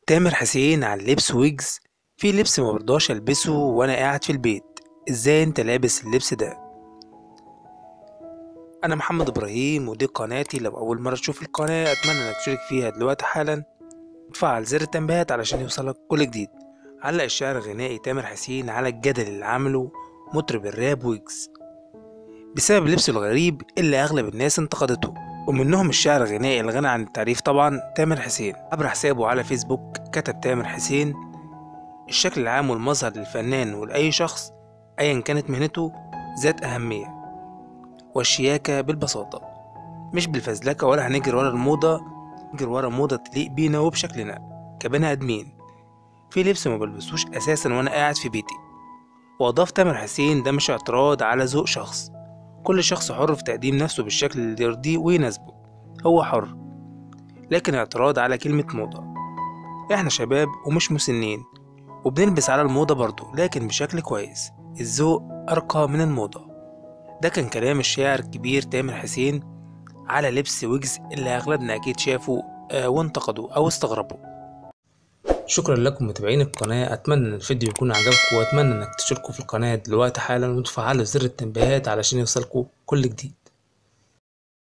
تامر حسين عن لبس ويجز في لبس ما برضاش البسه وانا قاعد في البيت ازاي انت لابس اللبس ده انا محمد ابراهيم ودي قناتي لو اول مره تشوف القناه اتمنى انك تشترك فيها دلوقتي حالا وتفعل زر التنبيهات علشان يوصلك كل جديد علق الشاعر الغنائي تامر حسين على الجدل اللي عمله مطرب الراب ويجز بسبب لبسه الغريب اللي اغلب الناس انتقدته ومنهم الشاعر الغنائي الغني عن التعريف طبعا تامر حسين عبر حسابه على فيسبوك كتب تامر حسين الشكل العام والمظهر للفنان ولأي شخص أيا كانت مهنته ذات أهمية والشياكة بالبساطة مش بالفزلكة ولا هنجري ورا الموضة نجري ورا موضة تليق بينا وبشكلنا كبني آدمين في لبس ما بلبسوش أساسا وأنا قاعد في بيتي وأضاف تامر حسين ده مش اعتراض على ذوق شخص كل شخص حر في تقديم نفسه بالشكل اللي يرضيه ويناسبه هو حر لكن اعتراض على كلمة موضة احنا شباب ومش مسنين وبنلبس على الموضة برضه لكن بشكل كويس الذوق أرقى من الموضة ده كان كلام الشاعر الكبير تامر حسين على لبس ويجز اللي أغلبنا أكيد شافوا آه، وانتقدوا أو استغربوا شكرا لكم متابعين القناة أتمنى إن الفيديو يكون عجبكم وأتمنى إنك تشتركوا في القناة دلوقتي حالا وتفعلوا زر التنبيهات علشان يوصلكوا كل جديد